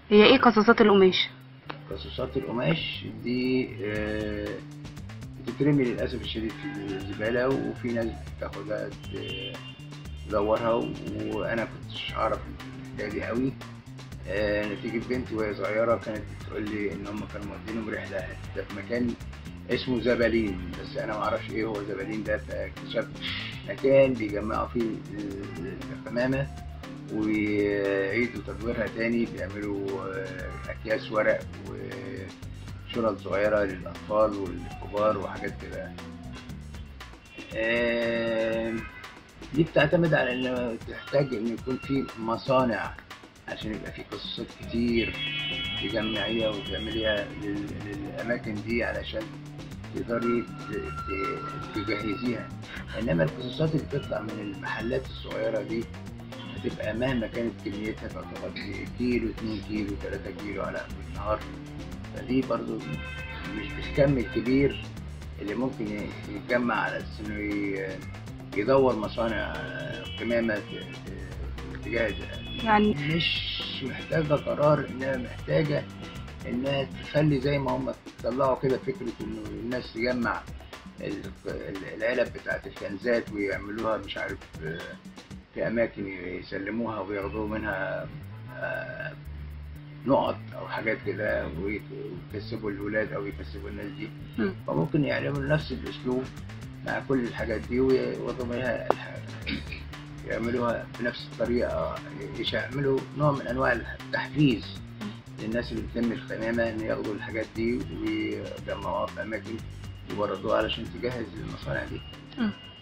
هي ايه قصاصات القماش قصاصات القماش دي آه، بتترمي للأسف الشديد في الزبالة وفي ناس بتاخدها ت- تدورها وأنا كنتش أعرف الحكاية دي قوي آه، نتيجة بنتي وهي صغيرة كانت بتقول لي إن هم كانوا مودينهم رحلة ده في مكان اسمه زبالين بس أنا معرفش إيه هو زبالين ده فاكتشفت مكان بيجمعوا فيه القمامة ويعيدوا تدويرها تاني بيعملوا آه، أكياس ورق وشنط صغيرة للأطفال والكبار وحاجات كده آه، دي بتعتمد على إن تحتاج إن يكون في مصانع عشان يبقى في قصصات كتير تجمعيها وتعمليها لل- للأماكن دي علشان تقدري ت- ت- تجهزيها إنما القصصات اللي بتطلع من المحلات الصغيرة دي هتبقى مهما كانت كميتها تعتبر كيلو 2 كيلو 3 كيلو على النهار فدي برضو مش بالكم الكبير اللي ممكن يتجمع على أساس إنه ي- يدور مصانع قمامة ت- ت- تجهز يعني مش محتاجة قرار إنها محتاجة إنها تخلي زي ما هم طلعوا كده فكرة إنه الناس تجمع ال- ال- العلب بتاعت الكنزات ويعملوها مش عارف آه، في أماكن يسلموها وياخدوا منها آه، نقط أو حاجات كده ويت- ويكسبوا الولاد أو يكسبوا الناس دي مم. فممكن يعملوا نفس الأسلوب مع كل الحاجات دي وياخدوا منها الح- يعملوها بنفس الطريقة يش- يعملوا نوع من أنواع التحفيز للناس اللي بتلم القمامة إن ياخدوا الحاجات دي ويجمعوها في أماكن يوردوها علشان تجهز المصانع دي مم.